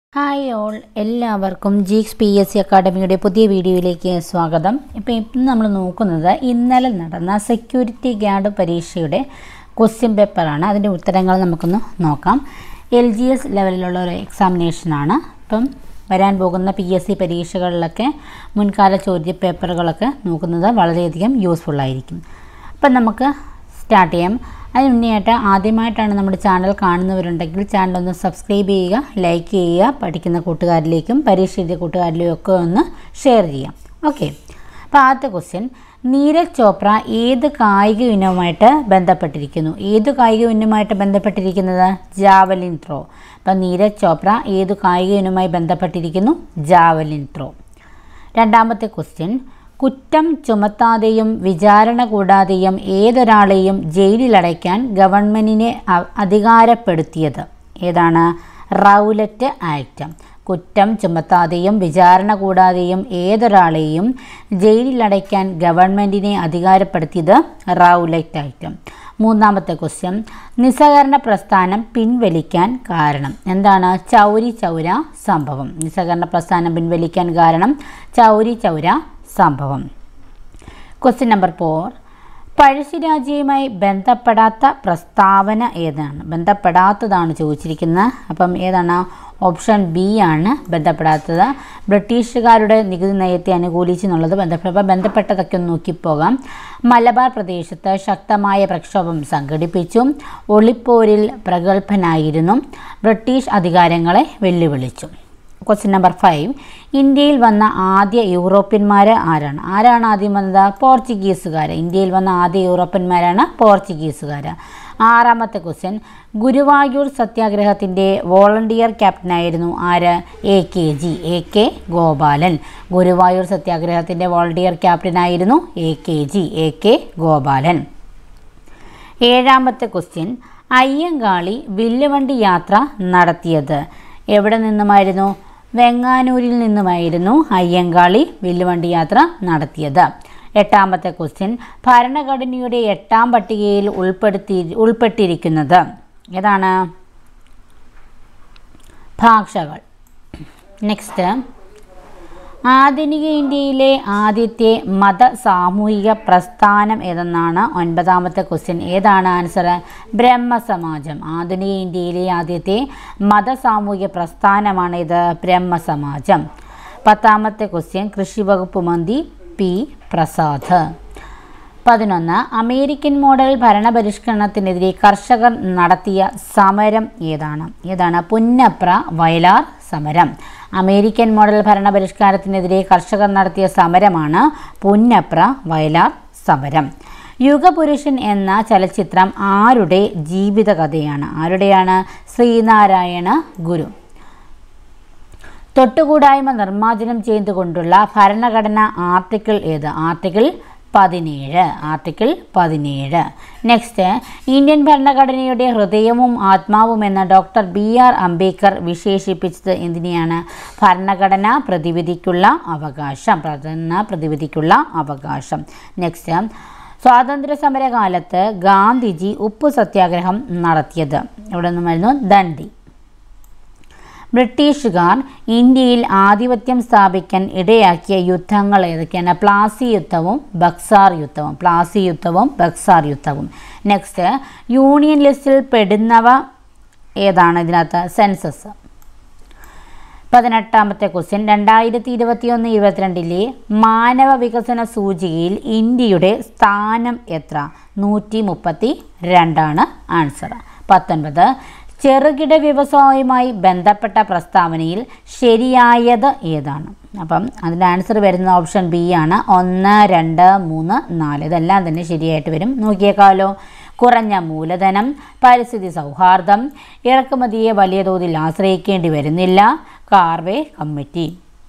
hi all എല്ലാവർക്കും geeks P S C അക്കാഡമിയുടെ പുതിയ വീഡിയോയിലേക്ക് സ്വാഗതം ഇപ്പോൾ ഇന്ന് നമ്മൾ നോക്കുന്നത് ഇന്നലെ നടന്ന സെക്യൂരിറ്റി ഗാർഡ് പരീക്ഷയുടെ ക്വസ്റ്റ്യൻ പേപ്പറാണ് അതിൻ്റെ ഉത്തരങ്ങൾ നമുക്കൊന്ന് നോക്കാം എൽ ജി എസ് ലെവലിലുള്ള ഒരു എക്സാമിനേഷനാണ് ഇപ്പം വരാൻ പോകുന്ന പി എസ് സി പരീക്ഷകളിലൊക്കെ മുൻകാല ചോദ്യ പേപ്പറുകളൊക്കെ നോക്കുന്നത് വളരെയധികം യൂസ്ഫുൾ ആയിരിക്കും അപ്പം നമുക്ക് സ്റ്റാർട്ട് ചെയ്യാം അതിന് മുന്നേയായിട്ട് ആദ്യമായിട്ടാണ് നമ്മുടെ ചാനൽ കാണുന്നവരുണ്ടെങ്കിൽ ചാനൽ ഒന്ന് സബ്സ്ക്രൈബ് ചെയ്യുക ലൈക്ക് ചെയ്യുക പഠിക്കുന്ന കൂട്ടുകാരിലേക്കും പരീക്ഷ എഴുതിയ കൂട്ടുകാരിലേക്കും ഒക്കെ ഒന്ന് ഷെയർ ചെയ്യാം ഓക്കെ അപ്പോൾ ആദ്യത്തെ ക്വസ്റ്റ്യൻ നീരജ് ചോപ്ര ഏത് കായിക ഇനവുമായിട്ട് ബന്ധപ്പെട്ടിരിക്കുന്നു ഏത് കായിക ഇനവുമായിട്ട് ബന്ധപ്പെട്ടിരിക്കുന്നത് ജാവലിൻ ത്രോ അപ്പം നീരജ് ചോപ്ര ഏത് കായിക ഇനവുമായി ബന്ധപ്പെട്ടിരിക്കുന്നു ജാവലിൻ ത്രോ രണ്ടാമത്തെ ക്വസ്റ്റ്യൻ കുറ്റം ചുമത്താതെയും വിചാരണ കൂടാതെയും ഏതൊരാളെയും ജയിലിലടയ്ക്കാൻ ഗവൺമെൻറ്റിനെ അ- അധികാരപ്പെടുത്തിയത് ഏതാണ് റൗലറ്റ് ആക്ട് കുറ്റം ചുമത്താതെയും വിചാരണ കൂടാതെയും ഏതൊരാളെയും ജയിലിലടയ്ക്കാൻ ഗവൺമെൻറ്റിനെ അധികാരപ്പെടുത്തിയത് റൗലറ്റ് ആക്ട് മൂന്നാമത്തെ ക്വസ്റ്റ്യൻ നിസ്സഹകരണ പ്രസ്ഥാനം പിൻവലിക്കാൻ കാരണം എന്താണ് ചൗരി ചൗര സംഭവം നിസ്സഹകരണ പ്രസ്ഥാനം പിൻവലിക്കാൻ കാരണം ചൗരി ചൗര സംഭവം ക്വസ്റ്റ്യൻ നമ്പർ ഫോർ പഴശ്ശിരാജയുമായി ബന്ധപ്പെടാത്ത പ്രസ്താവന ഏതാണ് ബന്ധപ്പെടാത്തതാണ് ചോദിച്ചിരിക്കുന്നത് അപ്പം ഏതാണ് ഓപ്ഷൻ ബി ആണ് ബന്ധപ്പെടാത്തത് ബ്രിട്ടീഷുകാരുടെ നികുതി നയത്തെ അനുകൂലിച്ച് എന്നുള്ളത് ബന്ധപ്പെട്ട അപ്പോൾ ബന്ധപ്പെട്ടതൊക്കെ ഒന്ന് നോക്കിപ്പോകാം മലബാർ പ്രദേശത്ത് ശക്തമായ പ്രക്ഷോഭം സംഘടിപ്പിച്ചു ഒളിപ്പോരിൽ പ്രഗത്ഭനായിരുന്നു ബ്രിട്ടീഷ് അധികാരങ്ങളെ വെല്ലുവിളിച്ചു ക്വസ്റ്റ്യൻ നമ്പർ ഫൈവ് ഇന്ത്യയിൽ വന്ന ആദ്യ യൂറോപ്യന്മാർ ആരാണ് ആരാണ് ആദ്യം വന്നത് പോർച്ചുഗീസുകാർ ഇന്ത്യയിൽ വന്ന ആദ്യ യൂറോപ്യന്മാരാണ് പോർച്ചുഗീസുകാർ ആറാമത്തെ ക്വസ്റ്റ്യൻ ഗുരുവായൂർ സത്യാഗ്രഹത്തിൻ്റെ വോളണ്ടിയർ ക്യാപ്റ്റനായിരുന്നു ആര് A K G A K Gopalan Guruvayur സത്യാഗ്രഹത്തിൻ്റെ വോളണ്ടിയർ ക്യാപ്റ്റനായിരുന്നു A K G A K Gopalan ഏഴാമത്തെ ക്വസ്റ്റ്യൻ അയ്യങ്കാളി വില്ലുവണ്ടി യാത്ര നടത്തിയത് എവിടെ നിന്നുമായിരുന്നു വെങ്ങാനൂരിൽ നിന്നുമായിരുന്നു അയ്യങ്കാളി വില്ലുവണ്ടി യാത്ര നടത്തിയത് എട്ടാമത്തെ ക്വസ്റ്റ്യൻ ഭരണഘടനയുടെ എട്ടാം പട്ടികയിൽ ഉൾപ്പെടുത്തി ഉൾപ്പെട്ടിരിക്കുന്നത് ഏതാണ് ഭാഷകൾ നെക്സ്റ്റ് ആധുനിക ഇന്ത്യയിലെ ആദ്യത്തെ മത സാമൂഹിക പ്രസ്ഥാനം ഏതെന്നാണ് ഒൻപതാമത്തെ ക്വസ്റ്റ്യൻ ഏതാണ് ആൻസർ ബ്രഹ്മസമാജം ആധുനിക ഇന്ത്യയിലെ ആദ്യത്തെ മത സാമൂഹിക പ്രസ്ഥാനമാണ് ഇത് ബ്രഹ്മസമാജം പത്താമത്തെ ക്വസ്റ്റ്യൻ കൃഷി വകുപ്പ് മന്ത്രി പി പ്രസാദ് പതിനൊന്ന് അമേരിക്കൻ മോഡൽ ഭരണപരിഷ്കരണത്തിനെതിരെ കർഷകർ നടത്തിയ സമരം ഏതാണ് ഏതാണ് പുന്നപ്ര വയലാർ സമരം അമേരിക്കൻ മോഡൽ ഭരണപരിഷ്കാരത്തിനെതിരെ കർഷകർ നടത്തിയ സമരമാണ് പുന്നപ്ര വയലാർ സമരം യുഗപുരുഷൻ എന്ന ചലച്ചിത്രം ആരുടെ ജീവിതകഥയാണ് ആരുടെയാണ് ശ്രീനാരായണ ഗുരു തൊട്ടുകൂടായ്മ നിർമ്മാർജ്ജനം ചെയ്തുകൊണ്ടുള്ള ഭരണഘടന ആർട്ടിക്കിൾ ഏത് ആർട്ടിക്കിൾ പതിനേഴ് ആർട്ടിക്കിൾ പതിനേഴ് നെക്സ്റ്റ് ഇന്ത്യൻ ഭരണഘടനയുടെ ഹൃദയവും ആത്മാവും എന്ന ഡോക്ടർ ബി ആർ അംബേദ്കർ വിശേഷിപ്പിച്ചത് എന്തിനെയാണ് ഭരണഘടന പ്രതിവിധിക്കുള്ള അവകാശം ഭരണ പ്രതിവിധിക്കുള്ള അവകാശം നെക്സ്റ്റ് സ്വാതന്ത്ര്യ സമരകാലത്ത് ഗാന്ധിജി ഉപ്പു സത്യാഗ്രഹം നടത്തിയത് എവിടെ നിന്നായിരുന്നു ദണ്ഡി ബ്രിട്ടീഷുകാർ ഇന്ത്യയിൽ ആധിപത്യം സ്ഥാപിക്കാൻ ഇടയാക്കിയ യുദ്ധങ്ങൾ ഏതൊക്കെയാണ് പ്ലാസി യുദ്ധവും ബക്സാർ യുദ്ധവും പ്ലാസി യുദ്ധവും ബക്സാർ യുദ്ധവും നെക്സ്റ്റ് യൂണിയൻ ലിസ്റ്റിൽ പെടുന്നവ ഏതാണ് ഇതിനകത്ത് സെൻസസ് പതിനെട്ടാമത്തെ ക്വസ്റ്റ്യൻ രണ്ടായിരത്തി ഇരുപത്തിയൊന്ന് ഇരുപത്തിരണ്ടിലെ മാനവ വികസന സൂചികയിൽ ഇന്ത്യയുടെ സ്ഥാനം എത്ര നൂറ്റി മുപ്പത്തി രണ്ടാണ് ആൻസർ പത്തൊൻപത് ചെറുകിട വ്യവസായവുമായി ബന്ധപ്പെട്ട പ്രസ്താവനയിൽ ശരിയായത് ഏതാണ് അപ്പം അതിൻ്റെ ആൻസർ വരുന്ന ഓപ്ഷൻ ബി ആണ് ഒന്ന് രണ്ട് മൂന്ന് നാല് ഇതെല്ലാം തന്നെ ശരിയായിട്ട് വരും നോക്കിയേക്കാലോ കുറഞ്ഞ മൂലധനം പരിസ്ഥിതി സൗഹാർദ്ദം ഇറക്കുമതിയെ വലിയ തോതിൽ ആശ്രയിക്കേണ്ടി വരുന്നില്ല കാർവേ കമ്മിറ്റി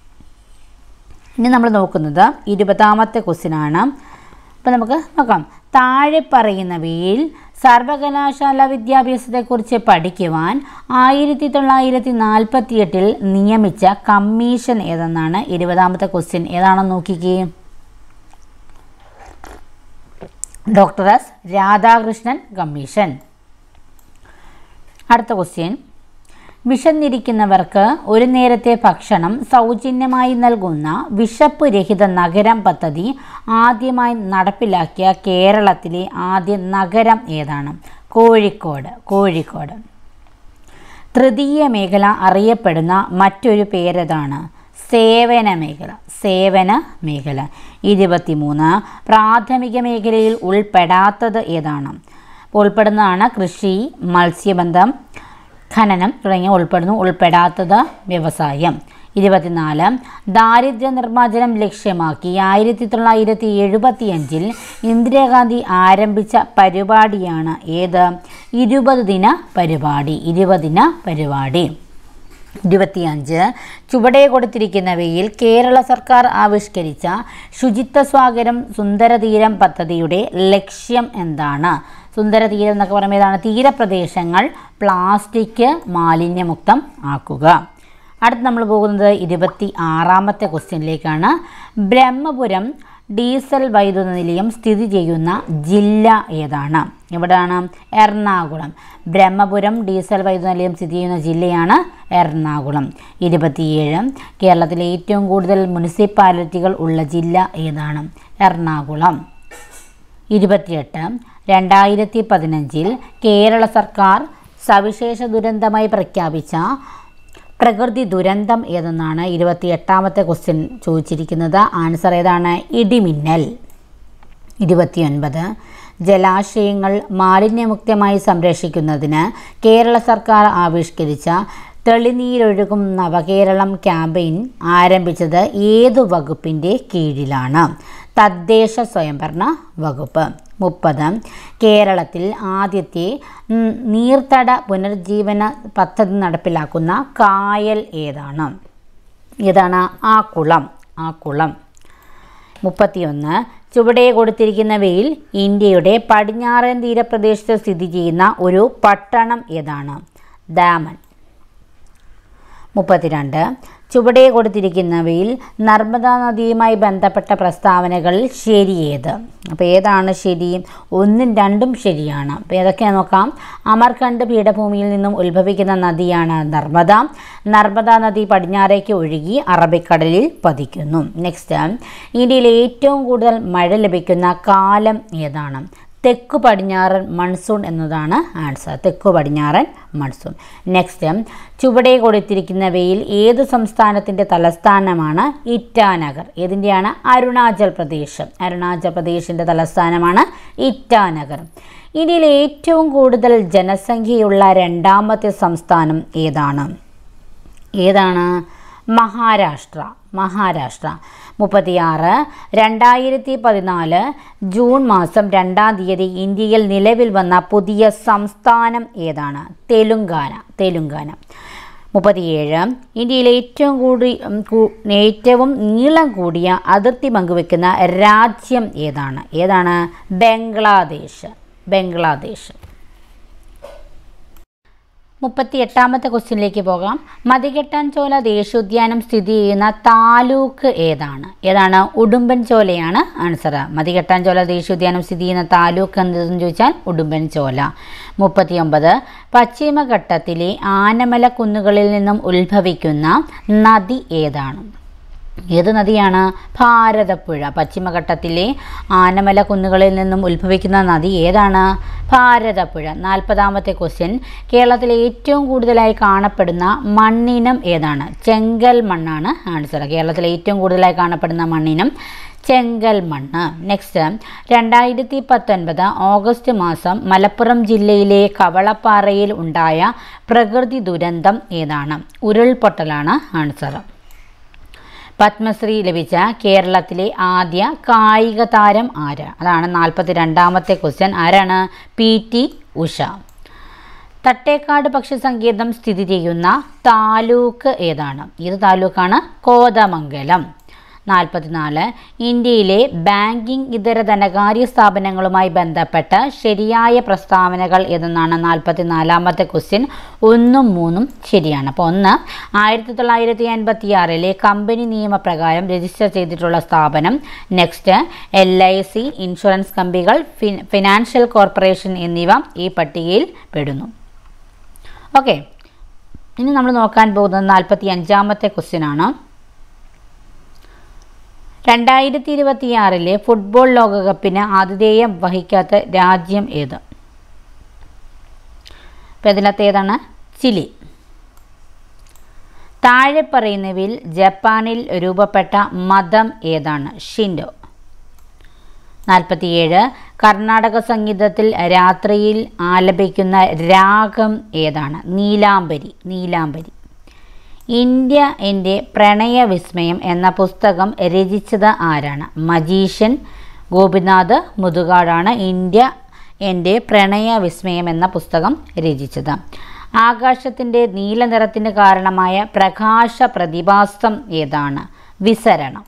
ഇനി നമ്മൾ നോക്കുന്നത് ഇരുപതാമത്തെ ക്വസ്റ്റ്യനാണ് അപ്പോൾ നമുക്ക് നോക്കാം താഴെ പറയുന്നവയിൽ സർവകലാശാല വിദ്യാഭ്യാസത്തെക്കുറിച്ച് പഠിക്കുവാൻ ആയിരത്തി തൊള്ളായിരത്തി നാൽപ്പത്തി എട്ടിൽ നിയമിച്ച കമ്മീഷൻ ഏതെന്നാണ് ഇരുപതാമത്തെ ക്വസ്റ്റ്യൻ ഏതാണെന്ന് നോക്കിക്കേ ഡോക്ടർ എസ് രാധാകൃഷ്ണൻ കമ്മീഷൻ അടുത്ത ക്വസ്റ്റ്യൻ വിശന്നിരിക്കുന്നവർക്ക് ഒരു നേരത്തെ ഭക്ഷണം സൗജന്യമായി നൽകുന്ന വിശപ്പ് രഹിത നഗരം പദ്ധതി ആദ്യമായി നടപ്പിലാക്കിയ കേരളത്തിലെ ആദ്യ നഗരം ഏതാണ് കോഴിക്കോട് കോഴിക്കോട് തൃതീയ മേഖല അറിയപ്പെടുന്ന മറ്റൊരു പേരതാണ് സേവന മേഖല സേവന മേഖല ഇരുപത്തിമൂന്ന് പ്രാഥമിക മേഖലയിൽ ഉൾപ്പെടാത്തത് ഏതാണ് ഉൾപ്പെടുന്നതാണ് കൃഷി മത്സ്യബന്ധം ഖനനം തുടങ്ങിയ ഉൾപ്പെടുന്നു ഉൾപ്പെടാത്തത് വ്യവസായം ഇരുപത്തിനാല് ദാരിദ്ര്യ നിർമ്മാർജ്ജനം ലക്ഷ്യമാക്കി ആയിരത്തി തൊള്ളായിരത്തി എഴുപത്തിയഞ്ചിൽ ഇന്ദിരാഗാന്ധി ആരംഭിച്ച പരിപാടിയാണ് ഏത് ഇരുപത് ദിന പരിപാടി ഇരുപതിന പരിപാടി ഇരുപത്തിയഞ്ച് ചുവടെ കൊടുത്തിരിക്കുന്നവയിൽ കേരള സർക്കാർ ആവിഷ്കരിച്ച ശുചിത്വ സ്വാഗരം സുന്ദരതീരം പദ്ധതിയുടെ ലക്ഷ്യം എന്താണ് സുന്ദരതീരം എന്നൊക്കെ പറയുമ്പോൾ ഏതാണ് തീരപ്രദേശങ്ങൾ പ്ലാസ്റ്റിക് മാലിന്യമുക്തം ആക്കുക അടുത്ത് നമ്മൾ പോകുന്നത് ഇരുപത്തി ആറാമത്തെ ക്വസ്റ്റ്യനിലേക്കാണ് ബ്രഹ്മപുരം ഡീസൽ വൈദ്യുത നിലയം സ്ഥിതി ചെയ്യുന്ന ജില്ല ഏതാണ് എവിടെയാണ് എറണാകുളം ബ്രഹ്മപുരം ഡീസൽ വൈദ്യുത നിലയം സ്ഥിതി ചെയ്യുന്ന ജില്ലയാണ് എറണാകുളം ഇരുപത്തിയേഴ് കേരളത്തിലെ ഏറ്റവും കൂടുതൽ മുനിസിപ്പാലിറ്റികൾ ഉള്ള ജില്ല ഏതാണ് എറണാകുളം ഇരുപത്തിയെട്ട് രണ്ടായിരത്തി പതിനഞ്ചിൽ കേരള സർക്കാർ സവിശേഷ ദുരന്തമായി പ്രഖ്യാപിച്ച പ്രകൃതി ദുരന്തം ഏതെന്നാണ് ഇരുപത്തി എട്ടാമത്തെ ക്വസ്റ്റ്യൻ ചോദിച്ചിരിക്കുന്നത് ആൻസർ ഏതാണ് ഇടിമിന്നൽ ഇരുപത്തിയൊൻപത് ജലാശയങ്ങൾ മാലിന്യമുക്തമായി സംരക്ഷിക്കുന്നതിന് കേരള സർക്കാർ ആവിഷ്കരിച്ച തെളിനീരൊഴുകും നവകേരളം ക്യാമ്പയിൻ ആരംഭിച്ചത് ഏതു വകുപ്പിൻ്റെ കീഴിലാണ് തദ്ദേശ സ്വയംഭരണ വകുപ്പ് മുപ്പത് കേരളത്തിൽ ആദ്യത്തെ ഉം, നീർത്തട പുനർജീവന പദ്ധതി നടപ്പിലാക്കുന്ന കായൽ ഏതാണ് ഏതാണ് ആ കുളം ആ കുളം മുപ്പത്തിയൊന്ന് ചുവടെ കൊടുത്തിരിക്കുന്നവയിൽ ഇന്ത്യയുടെ പടിഞ്ഞാറൻ തീരപ്രദേശത്ത് സ്ഥിതി ചെയ്യുന്ന ഒരു പട്ടണം ഏതാണ് ദാമൻ മുപ്പത്തിരണ്ട് ചുവടെ കൊടുത്തിരിക്കുന്നവയിൽ നർമ്മദാ നദിയുമായി ബന്ധപ്പെട്ട പ്രസ്താവനകളിൽ ശരിയേത് അപ്പോൾ ഏതാണ് ശരി ഒന്നും രണ്ടും ശരിയാണ് അപ്പോൾ ഏതൊക്കെയാണെന്ന് നോക്കാം അമർകണ്ട് പീഠഭൂമിയിൽ നിന്നും ഉത്ഭവിക്കുന്ന നദിയാണ് നർമ്മദ നർമ്മദാ നദി പടിഞ്ഞാറേക്ക് ഒഴുകി അറബിക്കടലിൽ പതിക്കുന്നു നെക്സ്റ്റ് ഇന്ത്യയിൽ ഏറ്റവും കൂടുതൽ മഴ ലഭിക്കുന്ന കാലം ഏതാണ് തെക്കു പടിഞ്ഞാറൻ മൺസൂൺ എന്നതാണ് ആൻസർ തെക്കു പടിഞ്ഞാറൻ മൺസൂൺ നെക്സ്റ്റ് ചുവടെ കൊടുത്തിരിക്കുന്നവയിൽ ഏത് സംസ്ഥാനത്തിൻ്റെ തലസ്ഥാനമാണ് ഇറ്റാനഗർ ഏതിൻ്റെയാണ് അരുണാചൽ പ്രദേശ് അരുണാചൽ പ്രദേശിൻ്റെ തലസ്ഥാനമാണ് ഇറ്റാനഗർ ഇന്ത്യയിൽ ഏറ്റവും കൂടുതൽ ജനസംഖ്യയുള്ള രണ്ടാമത്തെ സംസ്ഥാനം ഏതാണ് ഏതാണ് മഹാരാഷ്ട്ര മഹാരാഷ്ട്ര മുപ്പത്തിയാറ് രണ്ടായിരത്തി പതിനാല് ജൂൺ മാസം രണ്ടാം തീയതി ഇന്ത്യയിൽ നിലവിൽ വന്ന പുതിയ സംസ്ഥാനം ഏതാണ് തെലുങ്കാന തെലുങ്കാന മുപ്പത്തിയേഴ് ഇന്ത്യയിൽ ഏറ്റവും കൂടി ഉം, കൂ- ഏറ്റവും നീളം കൂടിയ അതിർത്തി പങ്കുവെക്കുന്ന രാജ്യം ഏതാണ് ഏതാണ് ബംഗ്ലാദേശ് ബംഗ്ലാദേശ് മുപ്പത്തി എട്ടാമത്തെ ക്വസ്റ്റ്യനിലേക്ക് പോകാം മതികെട്ടാൻചോല ദേശീയോദ്യാനം സ്ഥിതി ചെയ്യുന്ന താലൂക്ക് ഏതാണ് ഏതാണ് ഉടുമ്പൻചോലയാണ് ആൻസർ മതികെട്ടാൻചോല ദേശീയോദ്യാനം സ്ഥിതി ചെയ്യുന്ന താലൂക്ക് എന്തെന്ന് ചോദിച്ചാൽ ഉടുമ്പൻചോല മുപ്പത്തിയൊമ്പത് പശ്ചിമഘട്ടത്തിലെ ആനമല കുന്നുകളിൽ നിന്നും ഉത്ഭവിക്കുന്ന നദി ഏതാണ് ഏത് നദിയാണ് ഭാരതപ്പുഴ പശ്ചിമഘട്ടത്തിലെ ആനമല കുന്നുകളിൽ നിന്നും ഉത്ഭവിക്കുന്ന നദി ഏതാണ് ഭാരതപ്പുഴ നാൽപ്പതാമത്തെ ക്വസ്റ്റ്യൻ കേരളത്തിലെ ഏറ്റവും കൂടുതലായി കാണപ്പെടുന്ന മണ്ണിനം ഏതാണ് ചെങ്കൽ മണ്ണാണ് ആൻസർ കേരളത്തിലെ ഏറ്റവും കൂടുതലായി കാണപ്പെടുന്ന മണ്ണിനം ചെങ്കൽ മണ്ണ് നെക്സ്റ്റ് രണ്ടായിരത്തി പത്തൊൻപത് ഓഗസ്റ്റ് മാസം മലപ്പുറം ജില്ലയിലെ കവളപ്പാറയിൽ ഉണ്ടായ പ്രകൃതി ദുരന്തം ഏതാണ് ഉരുൾപൊട്ടലാണ് ആൻസർ പത്മശ്രീ ലഭിച്ച കേരളത്തിലെ ആദ്യ കായിക താരം ആര് അതാണ് നാൽപ്പത്തി രണ്ടാമത്തെ ക്വസ്റ്റ്യൻ ആരാണ് പി ടി ഉഷ തട്ടേക്കാട് പക്ഷി സങ്കേതം സ്ഥിതി ചെയ്യുന്ന താലൂക്ക് ഏതാണ് ഇത് താലൂക്കാണ് കോതമംഗലം നാൽപ്പത്തിനാല് ഇന്ത്യയിലെ ബാങ്കിംഗ് ഇതര ധനകാര്യ സ്ഥാപനങ്ങളുമായി ബന്ധപ്പെട്ട ശരിയായ പ്രസ്താവനകൾ ഏതെന്നാണ് നാൽപ്പത്തിനാലാമത്തെ ക്വസ്റ്റ്യൻ ഒന്നും മൂന്നും ശരിയാണ് അപ്പോൾ ഒന്ന് ആയിരത്തി തൊള്ളായിരത്തി അൻപത്തി ആറിലെ കമ്പനി നിയമപ്രകാരം രജിസ്റ്റർ ചെയ്തിട്ടുള്ള സ്ഥാപനം next L I C insurance കമ്പനികൾ ഫിൻ ഫിനാൻഷ്യൽ കോർപ്പറേഷൻ എന്നിവ ഈ പട്ടികയിൽ പെടുന്നു ഓക്കെ ഇനി നമ്മൾ നോക്കാൻ പോകുന്നത് നാൽപ്പത്തി അഞ്ചാമത്തെ ക്വസ്റ്റ്യൻ ആണ് രണ്ടായിരത്തി ഇരുപത്തിയാറിലെ ഫുട്ബോൾ ലോകകപ്പിന് ആതിഥേയം വഹിക്കാത്ത രാജ്യം ഏത് അപ്പം ഇതിനകത്ത് ഏതാണ് ചിലി താഴെ പറയുന്നവയിൽ ജപ്പാനിൽ രൂപപ്പെട്ട മതം ഏതാണ് ഷിൻഡോ നാൽപ്പത്തിയേഴ് കർണാടക സംഗീതത്തിൽ രാത്രിയിൽ ആലപിക്കുന്ന രാഗം ഏതാണ് നീലാംബരി നീലാംബരി ഇന്ത്യ എൻ്റെ പ്രണയവിസ്മയം എന്ന പുസ്തകം രചിച്ചത് ആരാണ് മജീഷ്യൻ ഗോപിനാഥ് മുതുകാടാണ് ഇന്ത്യ എൻ്റെ പ്രണയവിസ്മയം എന്ന പുസ്തകം രചിച്ചത് ആകാശത്തിൻ്റെ നീല നിറത്തിന് കാരണമായ പ്രകാശ പ്രതിഭാസം ഏതാണ് വിസരണം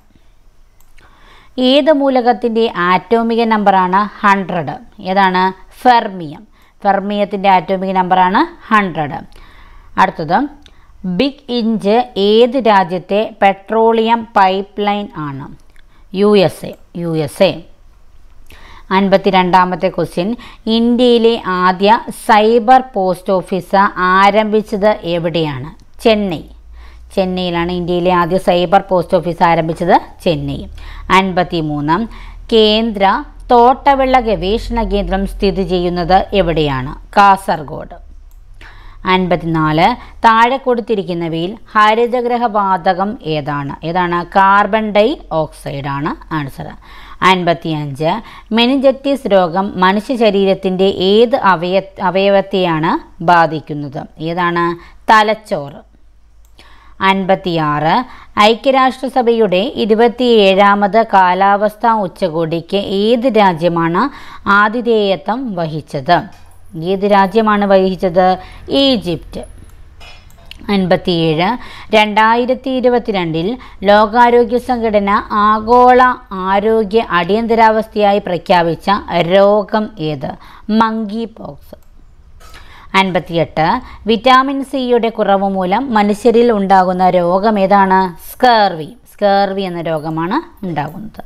ഏത് മൂലകത്തിൻ്റെ ആറ്റോമിക നമ്പറാണ് ഹൺഡ്രഡ് ഏതാണ് ഫെർമിയം ഫെർമിയത്തിൻ്റെ ആറ്റോമിക നമ്പറാണ് ഹൺഡ്രഡ് അടുത്തത് ബിഗ് ഇഞ്ച് ഏത് രാജ്യത്തെ പെട്രോളിയം പൈപ്പ് ലൈൻ ആണ് U S A U S A അൻപത്തി രണ്ടാമത്തെ ക്വസ്റ്റ്യൻ ഇന്ത്യയിലെ ആദ്യ സൈബർ പോസ്റ്റ് ഓഫീസ് ആരംഭിച്ചത് എവിടെയാണ് ചെന്നൈ ചെന്നൈയിലാണ് ഇന്ത്യയിലെ ആദ്യ സൈബർ പോസ്റ്റ് ഓഫീസ് ആരംഭിച്ചത് ചെന്നൈ അൻപത്തി മൂന്ന് കേന്ദ്ര തോട്ടവിള ഗവേഷണ കേന്ദ്രം സ്ഥിതി ചെയ്യുന്നത് എവിടെയാണ് കാസർഗോഡ് അൻപത്തിനാല് താഴെ കൊടുത്തിരിക്കുന്നവയിൽ ഹരിതഗ്രഹവാതകം ഏതാണ് ഏതാണ് കാർബൺ ഡൈ ഓക്സൈഡ് ആണ് ആൻസർ അൻപത്തിയഞ്ച് മെനിഞ്ചറ്റിസ് രോഗം മനുഷ്യ ശരീരത്തിൻ്റെ ഏത് അവയ അവയവത്തെയാണ് ബാധിക്കുന്നത് ഏതാണ് തലച്ചോറ് അൻപത്തിയാറ് ഐക്യരാഷ്ട്രസഭയുടെ ഇരുപത്തിയേഴാമത് കാലാവസ്ഥാ ഉച്ചകോടിക്ക് ഏത് രാജ്യമാണ് ആതിഥേയത്വം വഹിച്ചത് ഏത് രാജ്യമാണ് വഹിച്ചത് ഈജിപ്റ്റ് അൻപത്തിയേഴ് രണ്ടായിരത്തി ഇരുപത്തിരണ്ടിൽ ലോകാരോഗ്യ സംഘടന ആഗോള ആരോഗ്യ അടിയന്തരാവസ്ഥയായി പ്രഖ്യാപിച്ച രോഗം ഏത് മങ്കി പോക്സ് അൻപത്തിയെട്ട് വിറ്റാമിൻ സിയുടെ കുറവ് മൂലം മനുഷ്യരിൽ ഉണ്ടാകുന്ന രോഗം ഏതാണ് സ്കർവി സ്കർവി എന്ന രോഗമാണ് ഉണ്ടാകുന്നത്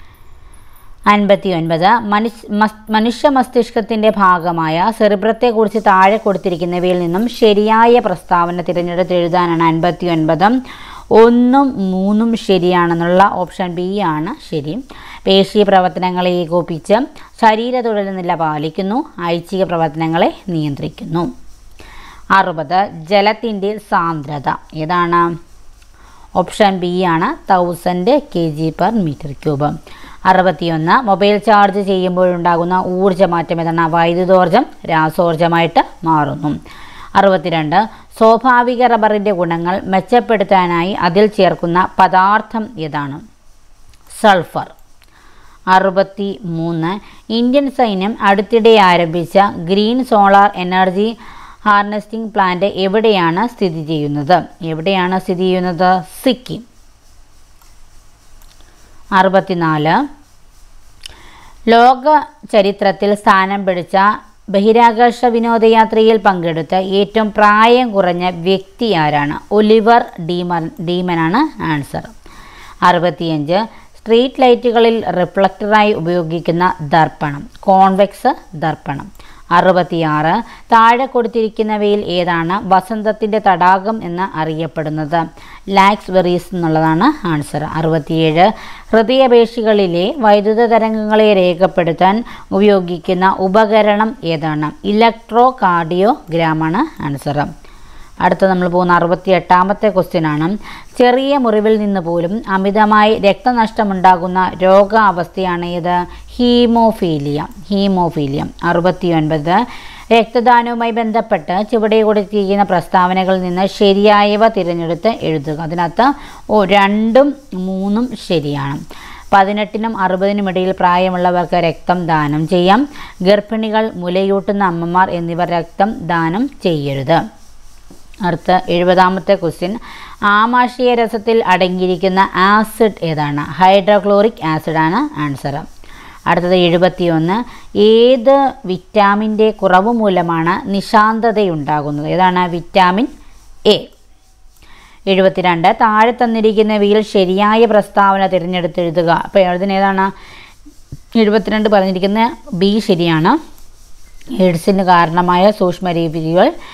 അൻപത്തി ഒൻപത് മനുഷ്യ മസ് മനുഷ്യ മസ്തിഷ്കത്തിൻ്റെ ഭാഗമായ സെറിബ്രത്തെക്കുറിച്ച് താഴെ കൊടുത്തിരിക്കുന്നവയിൽ നിന്നും ശരിയായ പ്രസ്താവന തിരഞ്ഞെടുത്ത് എഴുതാനാണ് അൻപത്തി ഒൻപത് ഒന്നും മൂന്നും ശരിയാണെന്നുള്ള ഓപ്ഷൻ ബി ആണ് ശരി പേശി പ്രവർത്തനങ്ങളെ ഏകോപിച്ച് ശരീര തൊഴിൽനില പാലിക്കുന്നു ഐച്ഛിക പ്രവർത്തനങ്ങളെ നിയന്ത്രിക്കുന്നു അറുപത് ജലത്തിൻ്റെ സാന്ദ്രത ഏതാണ് ഓപ്ഷൻ ബി ആണ് thousand K G per metre cube അറുപത്തിയൊന്ന് മൊബൈൽ ചാർജ് ചെയ്യുമ്പോഴുണ്ടാകുന്ന ഊർജ്ജമാറ്റം ഏതാണ് വൈദ്യുതോർജ്ജം രാസോർജ്ജമായിട്ട് മാറുന്നു അറുപത്തിരണ്ട് സ്വാഭാവിക റബ്ബറിൻ്റെ ഗുണങ്ങൾ മെച്ചപ്പെടുത്താനായി അതിൽ ചേർക്കുന്ന പദാർത്ഥം ഏതാണ് സൾഫർ അറുപത്തി മൂന്ന് ഇന്ത്യൻ സൈന്യം അടുത്തിടെ ആരംഭിച്ച green solar energy harnessing plant എവിടെയാണ് സ്ഥിതി ചെയ്യുന്നത് എവിടെയാണ് സ്ഥിതി ചെയ്യുന്നത് സിക്കിം അറുപത്തിനാല് ലോക ചരിത്രത്തിൽ സ്ഥാനം പിടിച്ച ബഹിരാകാശ വിനോദയാത്രയിൽ പങ്കെടുത്ത ഏറ്റവും പ്രായം കുറഞ്ഞ വ്യക്തി ആരാണ് ഒലിവർ ഡീമൻ ഡീമനാണ് ആൻസർ അറുപത്തിയഞ്ച് സ്ട്രീറ്റ് ലൈറ്റുകളിൽ റിഫ്ലക്ടറായി ഉപയോഗിക്കുന്ന ദർപ്പണം കോൺവെക്സ് ദർപ്പണം അറുപത്തിയാറ് താഴെ കൊടുത്തിരിക്കുന്നവയിൽ ഏതാണ് വസന്തത്തിൻ്റെ തടാകം എന്ന് അറിയപ്പെടുന്നത് ലാക്സ് വെറീസ് എന്നുള്ളതാണ് ആൻസർ അറുപത്തിയേഴ് ഹൃദയപേശികളിലെ വൈദ്യുത തരംഗങ്ങളെ രേഖപ്പെടുത്താൻ ഉപയോഗിക്കുന്ന ഉപകരണം ഏതാണ് ഇലക്ട്രോ കാർഡിയോഗ്രാമാണ് ആൻസർ അടുത്ത നമ്മൾ പോകുന്ന അറുപത്തി എട്ടാമത്തെ ക്വസ്റ്റ്യൻ ആണ് ചെറിയ മുറിവിൽ നിന്ന് പോലും അമിതമായി രക്തനഷ്ടമുണ്ടാകുന്ന രോഗാവസ്ഥയാണ് ഇത് ഹീമോഫീലിയ ഹീമോഫീലിയ അറുപത്തി ഒൻപത് രക്തദാനവുമായി ബന്ധപ്പെട്ട് ചുവടെ കൊടുത്തിരിക്കുന്ന പ്രസ്താവനകളിൽ നിന്ന് ശരിയായവ തിരഞ്ഞെടുത്ത് എഴുതുക അതിനകത്ത് ഓ രണ്ടും മൂന്നും ശരിയാണ് പതിനെട്ടിനും അറുപതിനും ഇടയിൽ പ്രായമുള്ളവർക്ക് രക്തം ദാനം ചെയ്യാം ഗർഭിണികൾ മുലയൂട്ടുന്ന അമ്മമാർ എന്നിവർ രക്തം ദാനം ചെയ്യരുത് അടുത്ത എഴുപതാമത്തെ ക്വസ്റ്റ്യൻ ആമാശയ രസത്തിൽ അടങ്ങിയിരിക്കുന്ന ആസിഡ് ഏതാണ് ഹൈഡ്രോക്ലോറിക് ആസിഡാണ് ആൻസർ അടുത്തത് എഴുപത്തിയൊന്ന് ഏത് വിറ്റാമിൻ്റെ കുറവ് മൂലമാണ് നിശാന്തതയുണ്ടാകുന്നത് ഏതാണ് വിറ്റാമിൻ എ എഴുപത്തിരണ്ട് താഴെ തന്നിരിക്കുന്നവയിൽ ശരിയായ പ്രസ്താവന തിരഞ്ഞെടുത്തെഴുതുക അപ്പോൾ എഴുതുന്ന ഏതാണ് എഴുപത്തിരണ്ട് പറഞ്ഞിരിക്കുന്ന ബി ശരിയാണ് എയ്ഡ്സിന് കാരണമായ സൂക്ഷ്മജീവികൾ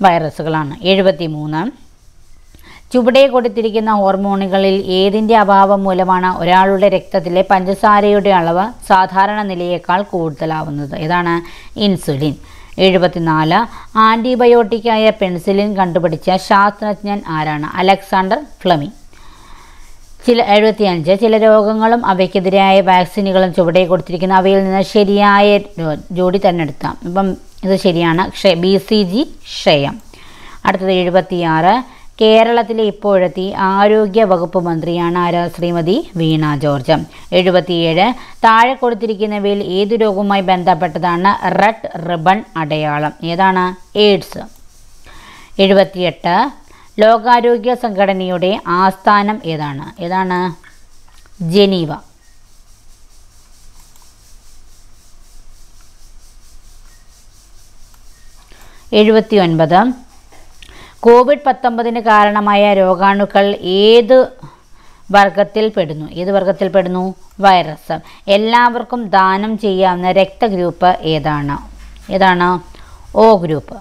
വൈറസുകളാണ് എഴുപത്തി മൂന്ന് ചുവടെ കൊടുത്തിരിക്കുന്ന ഹോർമോണുകളിൽ ഏതിൻ്റെ അഭാവം മൂലമാണ് ഒരാളുടെ രക്തത്തിലെ പഞ്ചസാരയുടെ അളവ് സാധാരണ നിലയേക്കാൾ കൂടുതലാവുന്നത് ഏതാണ് ഇൻസുലിൻ എഴുപത്തിനാല് ആൻറ്റിബയോട്ടിക്കായ പെൻസിലിൻ കണ്ടുപിടിച്ച ശാസ്ത്രജ്ഞൻ ആരാണ് അലക്സാണ്ടർ ഫ്ലമിംഗ് ചില എഴുപത്തിയഞ്ച് ചില രോഗങ്ങളും അവയ്ക്കെതിരായ വാക്സിനുകളും ചുവടെ കൊടുത്തിരിക്കുന്ന അവയിൽ നിന്ന് ശരിയായ രോ- ജോഡി തിരഞ്ഞെടുക്കാം ഇപ്പം ഇത് ശരിയാണ് ക്ഷയ ബി സി ജി ക്ഷയം അടുത്തത് എഴുപത്തിയാറ് കേരളത്തിലെ ഇപ്പോഴത്തെ ആരോഗ്യ വകുപ്പ് മന്ത്രിയാണ് ആര് ശ്രീമതി വീണ ജോർജ് എഴുപത്തിയേഴ് താഴെ കൊടുത്തിരിക്കുന്നവയിൽ ഏത് രോഗവുമായി ബന്ധപ്പെട്ടതാണ് റെഡ് റിബൺ അടയാളം ഏതാണ് എയ്ഡ്സ് എഴുപത്തിയെട്ട് ലോകാരോഗ്യ സംഘടനയുടെ ആസ്ഥാനം ഏതാണ് ഏതാണ് ജനീവ എഴുപത്തി ഒൻപത് കോവിഡ് പത്തൊമ്പതിന് കാരണമായ രോഗാണുക്കൾ ഏത് വർഗത്തിൽ പെടുന്നു ഏത് വർഗത്തിൽ പെടുന്നു വൈറസ് എല്ലാവർക്കും ദാനം ചെയ്യാവുന്ന രക്തഗ്രൂപ്പ് ഏതാണ് ഏതാണ് ഓ ഗ്രൂപ്പ്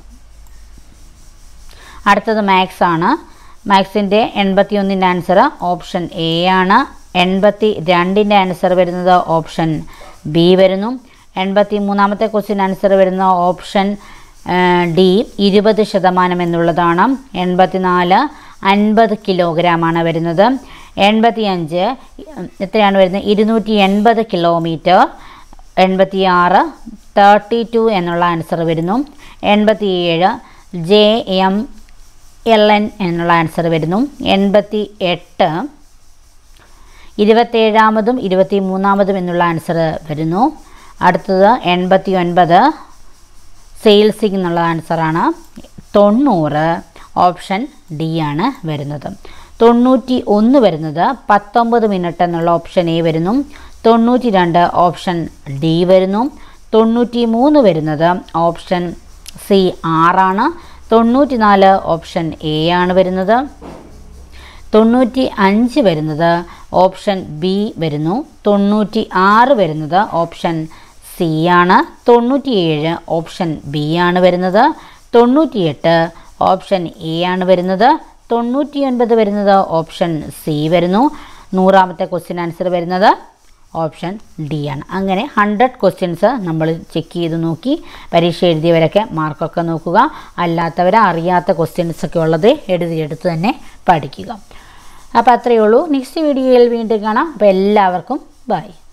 അടുത്തത് മാത്സ് ആണ് മാത്സിൻ്റെ എൺപത്തി ഒന്നിൻ്റെ ആൻസർ ഓപ്ഷൻ എ ആണ് എൺപത്തി രണ്ടിൻ്റെ ആൻസർ വരുന്നത് ഓപ്ഷൻ ബി വരുന്നു എൺപത്തി മൂന്നാമത്തെ ക്വസ്റ്റ്യൻ ആൻസർ വരുന്ന ഓപ്ഷൻ ഡി ഇരുപത് ശതമാനം എന്നുള്ളതാണ് എൺപത്തിനാല് അൻപത് കിലോഗ്രാമാണ് വരുന്നത് എൺപത്തി അഞ്ച് എത്രയാണ് വരുന്നത് ഇരുന്നൂറ്റി എൺപത് കിലോമീറ്റർ എൺപത്തി ആറ് തേർട്ടി ടു എന്നുള്ള ആൻസർ വരുന്നു എൺപത്തി ഏഴ് ജെ എം എൽ എൻ എന്നുള്ള ആൻസർ വരുന്നു എൺപത്തി എട്ട് ഇരുപത്തേഴാമതും ഇരുപത്തി മൂന്നാമതും എന്നുള്ള ആൻസർ വരുന്നു അടുത്തത് എൺപത്തി ഒൻപത് സെയിൽസിംഗ് എന്നുള്ള ആൻസറാണ് തൊണ്ണൂറ് ഓപ്ഷൻ ഡി ആണ് വരുന്നത് തൊണ്ണൂറ്റി ഒന്ന് വരുന്നത് പത്തൊമ്പത് മിനിറ്റ് എന്നുള്ള ഓപ്ഷൻ എ വരുന്നു തൊണ്ണൂറ്റി രണ്ട് ഓപ്ഷൻ ഡി വരുന്നു തൊണ്ണൂറ്റി മൂന്ന് വരുന്നത് ഓപ്ഷൻ സി ആറാണ് തൊണ്ണൂറ്റി നാല് ഓപ്ഷൻ എ ആണ് വരുന്നത് തൊണ്ണൂറ്റി അഞ്ച് വരുന്നത് ഓപ്ഷൻ ബി വരുന്നു തൊണ്ണൂറ്റി ആറ് വരുന്നത് ഓപ്ഷൻ സി ആണ് തൊണ്ണൂറ്റിയേഴ് ഓപ്ഷൻ ബി ആണ് വരുന്നത് തൊണ്ണൂറ്റിയെട്ട് ഓപ്ഷൻ എ ആണ് വരുന്നത് തൊണ്ണൂറ്റി ഒൻപത് വരുന്നത് ഓപ്ഷൻ സി വരുന്നു നൂറാമത്തെ ക്വസ്റ്റ്യൻ ആൻസർ വരുന്നത് ഓപ്ഷൻ ഡി ആണ് അങ്ങനെ ഹൺഡ്രഡ് ക്വസ്റ്റ്യൻസ് നമ്മൾ ചെക്ക് ചെയ്ത് നോക്കി പരീക്ഷ എഴുതിയവരൊക്കെ മാർക്കൊക്കെ നോക്കുക അല്ലാത്തവർ അറിയാത്ത ക്വസ്റ്റ്യൻസ് ഒക്കെ ഉള്ളത് എഴുതിയെടുത്ത് തന്നെ പഠിക്കുക അപ്പോൾ അത്രയേ ഉള്ളൂ നെക്സ്റ്റ് വീഡിയോയിൽ വീണ്ടും കാണാം അപ്പോൾ എല്ലാവർക്കും ബൈ